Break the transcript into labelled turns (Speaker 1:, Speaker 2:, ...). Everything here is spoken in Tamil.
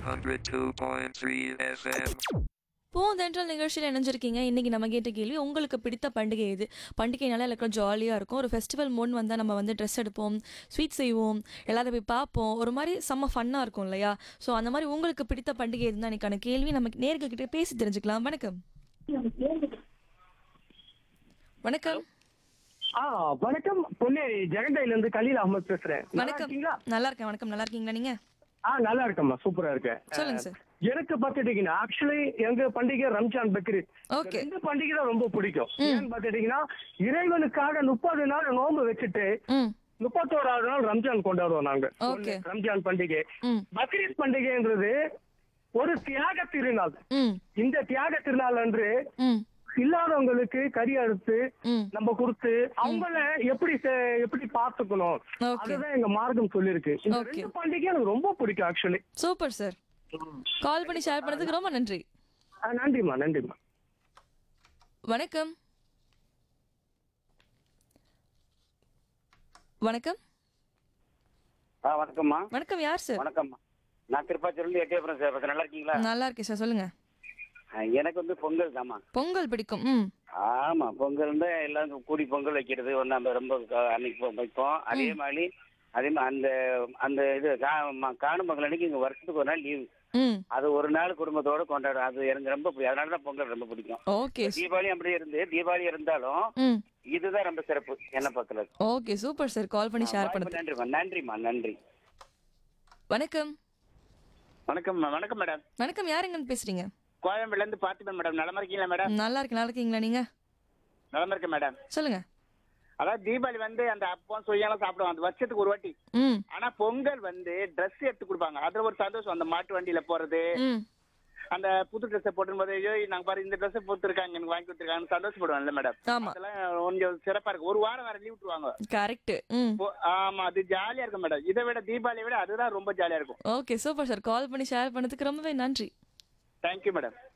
Speaker 1: 102.3 FM.
Speaker 2: பூந்தென்றல் நிகழ்ச்சியில் இணைஞ்சிருக்கீங்க இன்னைக்கு நம்ம கேட்ட கேள்வி உங்களுக்கு பிடித்த பண்டிகை எது பண்டிகைனால எல்லாருக்கும் ஜாலியாக இருக்கும் ஒரு ஃபெஸ்டிவல் முன் வந்தால் நம்ம வந்து ட்ரெஸ் எடுப்போம் ஸ்வீட் செய்வோம் எல்லாரும் போய் பார்ப்போம் ஒரு மாதிரி செம்ம ஃபன்னாக இருக்கும் இல்லையா ஸோ அந்த மாதிரி உங்களுக்கு பிடித்த பண்டிகை எதுன்னு எனக்கான கேள்வி நம்ம நேர்கள் கிட்ட பேசி தெரிஞ்சுக்கலாம் வணக்கம் வணக்கம்
Speaker 3: ஆ வணக்கம் பொன்னேரி ஜெகண்டையில இருந்து கலீல் அகமது பேசுறேன் நல்லா
Speaker 2: வணக்கம்
Speaker 3: இருக்கீங்களா
Speaker 2: நல்லா இருக்கேன் வணக்கம் நல்லா இருக்கீங்களா நீங்க
Speaker 3: ஆ நல்லா இருக்கேம்மா சூப்பரா இருக்கேன்
Speaker 2: சொல்லுங்க சார்
Speaker 3: எனக்கு பார்த்துட்டீங்கன்னா ஆக்சுவலி எங்க பண்டிகை ரம்ஜான் பக்ரீத்
Speaker 2: ஓகே
Speaker 3: இந்த பண்டிகை தான் ரொம்ப பிடிக்கும் ஏன்னு பார்த்துட்டீங்கன்னா இறைவனுக்காக முப்பது நாள் நோன்பு வச்சுட்டு
Speaker 2: ம்
Speaker 3: முப்பத்தோராவது நாள் ரம்ஜான் கொண்டாடுவோம் நாங்க
Speaker 2: Okay.
Speaker 3: ரம்ஜான் பண்டிகை
Speaker 2: ம்
Speaker 3: பக்ரீத் பண்டிகைன்றது ஒரு தியாக திருநாள்
Speaker 2: ம்
Speaker 3: இந்த தியாக திருநாள் அன்று
Speaker 2: ம்
Speaker 3: இல்லாதவங்களுக்கு கறி அறுத்து
Speaker 2: ம்
Speaker 3: நம்ம கொடுத்து அவங்கள எப்படி செ- எப்படி பாத்துக்கணும்
Speaker 2: ஓகே
Speaker 3: அதுதான் எங்க மார்க்கம் சொல்லிருக்கு இந்த
Speaker 2: Okay.
Speaker 3: ரெண்டு பண்டிகை எனக்கு ரொம்ப பிடிக்கும் ஆக்சுவலி
Speaker 2: சூப்பர் சார் கால் பண்ணி ஷேர் பண்ணதுக்கு ரொம்ப நன்றி
Speaker 3: நன்றிம்மா நன்றிம்மா
Speaker 2: வணக்கம் வணக்கம்
Speaker 4: ஆ வணக்கம்மா
Speaker 2: வணக்கம் யார் சார்
Speaker 4: வணக்கம்மா நான் திருப்பாச்சூர்லேருந்து எட்டயபுரம் சார் பேசுறேன். நல்லா இருக்கீங்களா
Speaker 2: நல்லா இருக்கேன் சார் சொல்லுங்க
Speaker 4: ஆ, எனக்கு வந்து பொங்கல் தாம்மா
Speaker 2: பொங்கல் பிடிக்கும் ம்
Speaker 4: ஆமா பொங்கல் தான் எல்லாரும் கூடி பொங்கல் வைக்கிறது ஒன்று நம்ம ரொம்ப க- அன்னைக்கு பொ- வைப்போம் அதே மாதிரி அதே மாதிரி அந்த அந்த இது கா- ம- காணும் பொங்கல் அன்னைக்கு இங்கே வருஷத்துக்கு ஒரு நாள் லீவு
Speaker 2: ம்
Speaker 4: அது ஒரு நாள் குடும்பத்தோட கொண்டாடும் அது எனக்கு ரொம்ப பிடிக்கும் அதனால தான் பொங்கல் ரொம்ப பிடிக்கும்
Speaker 2: ஓகே
Speaker 4: தீபாவளி அப்படி இருந்து தீபாவளி இருந்தாலும்
Speaker 2: ம்
Speaker 4: இதுதான் ரொம்ப சிறப்பு என்ன பக்கத்துல
Speaker 2: ஓகே சூப்பர் சார் கால் பண்ணி ஷேர் பண்ணது
Speaker 4: நன்றிம்மா நன்றிம்மா நன்றி
Speaker 2: வணக்கம்
Speaker 4: வணக்கம் வணக்கம் மேடம்
Speaker 2: வணக்கம் யாருங்கன்னு பேசுறீங்க
Speaker 4: கோயம்புல இருந்து பார்த்துப்பேன் மேடம் நலமா இருக்கீங்களா மேடம்
Speaker 2: நல்லா இருக்கு நல்லா இருக்கீங்களா நீங்க
Speaker 4: நலமா இருக்கேன் மேடம்
Speaker 2: சொல்லுங்க
Speaker 4: அதாவது தீபாவளி வந்து அந்த அப்பம் சுயெல்லாம் சாப்பிடுவோம் அந்த வருஷத்துக்கு ஒரு வாட்டி
Speaker 2: ம்
Speaker 4: ஆனா பொங்கல் வந்து Dress எடுத்து கொடுப்பாங்க அதுல ஒரு சந்தோஷம் அந்த மாட்டு வண்டியில போறது
Speaker 2: ம்
Speaker 4: அந்த புது ட்ரெஸ் போட்டும்போது ஐயோ நாங்க பாரு இந்த ட்ரெஸ் போட்டுருக்காங்க எனக்கு வாங்கி கொடுத்துருக்காங்க சந்தோஷப்படுவாங்கல்ல மேடம்
Speaker 2: ஆமா
Speaker 4: அதெல்லாம் கொஞ்சம் சிறப்பா இருக்கு ஒரு வாரம் வேற லீவ் விட்டுருவாங்க
Speaker 2: கரெக்ட் ம்
Speaker 4: இப்போ- ஆமா அது ஜாலியா இருக்கும் மேடம் இதை விட தீபாவளியை விட அதுதான் ரொம்ப ஜாலியா இருக்கும்
Speaker 2: ஓகே சூப்பர் சார் கால் பண்ணி ஷேர் பண்ணதுக்கு ரொம்பவே நன்றி
Speaker 4: தேங்க்யூ மேடம்